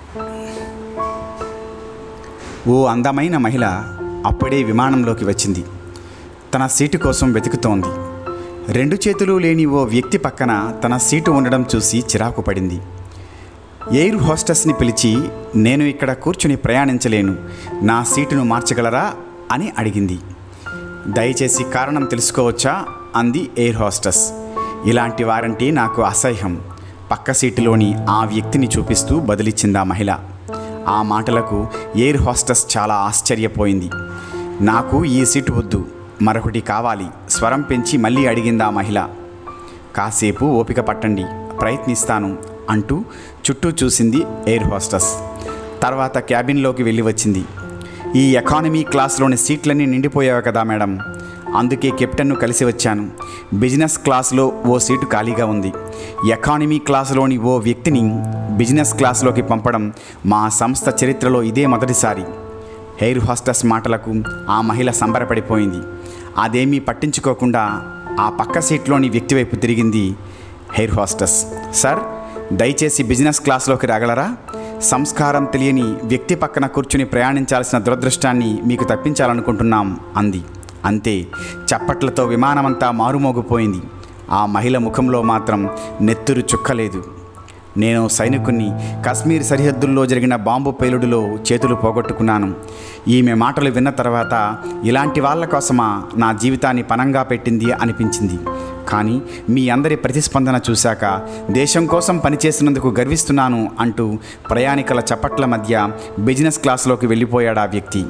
ఓ అందమైన మహిళ అప్పుడే విమానంలోకి వచ్చింది తన సీటు కోసం వెతుకుతోంది రెండు చేతులు లేని ఓ వ్యక్తి పక్కన తన సీటు ఉండడం చూసి చిరాకు పడింది ఎయిర్ హోస్టెస్ని పిలిచి నేను ఇక్కడ కూర్చుని ప్రయాణించలేను నా సీటును మార్చగలరా అని అడిగింది దయచేసి కారణం తెలుసుకోవచ్చా అంది ఎయిర్ హోస్టెస్ ఇలాంటి వారంటే నాకు అసహ్యం పక్క సీటులోని ఆ వ్యక్తిని చూపిస్తూ బదిలిచ్చింది ఆ మహిళ ఆ మాటలకు ఎయిర్ హోస్టెస్ చాలా ఆశ్చర్యపోయింది నాకు ఈ సీటు వద్దు మరొకటి కావాలి స్వరం పెంచి మళ్ళీ అడిగింది ఆ మహిళ కాసేపు ఓపిక పట్టండి ప్రయత్నిస్తాను అంటూ చుట్టూ చూసింది ఎయిర్ హోస్టెస్ తర్వాత క్యాబిన్లోకి వెళ్ళి వచ్చింది ఈ ఎకానమీ క్లాస్లోని సీట్లన్నీ నిండిపోయావు కదా మేడం అందుకే కెప్టెన్ను కలిసి వచ్చాను బిజినెస్ క్లాస్లో ఓ సీటు ఖాళీగా ఉంది ఎకానమీ క్లాసులోని ఓ వ్యక్తిని బిజినెస్ క్లాస్లోకి పంపడం మా సంస్థ చరిత్రలో ఇదే మొదటిసారి ఎయిర్ హోస్టెస్ మాటలకు ఆ మహిళ సంబరపడిపోయింది అదేమీ పట్టించుకోకుండా ఆ పక్క సీట్లోని వ్యక్తి వైపు తిరిగింది ఎయిర్ హోస్టెస్ సార్ దయచేసి బిజినెస్ క్లాస్లోకి రాగలరా సంస్కారం తెలియని వ్యక్తి పక్కన కూర్చుని ప్రయాణించాల్సిన దురదృష్టాన్ని మీకు తప్పించాలనుకుంటున్నాం అంది అంతే చప్పట్లతో విమానమంతా మారుమోగిపోయింది ఆ మహిళ ముఖంలో మాత్రం నెత్తురు చుక్కలేదు నేను సైనికుణ్ణి కశ్మీర్ సరిహద్దుల్లో జరిగిన బాంబు పేలుడులో చేతులు పోగొట్టుకున్నాను ఈమె మాటలు విన్న తర్వాత ఇలాంటి వాళ్ళ కోసమా నా జీవితాన్ని పనంగా పెట్టింది అనిపించింది కానీ మీ అందరి ప్రతిస్పందన చూశాక దేశం కోసం పనిచేసినందుకు గర్విస్తున్నాను అంటూ ప్రయాణికుల చప్పట్ల మధ్య బిజినెస్ క్లాస్లోకి వెళ్ళిపోయాడు ఆ వ్యక్తి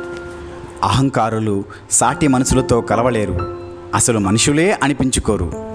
అహంకారులు సాటి మనుషులతో కలవలేరు అసలు మనుషులే అనిపించుకోరు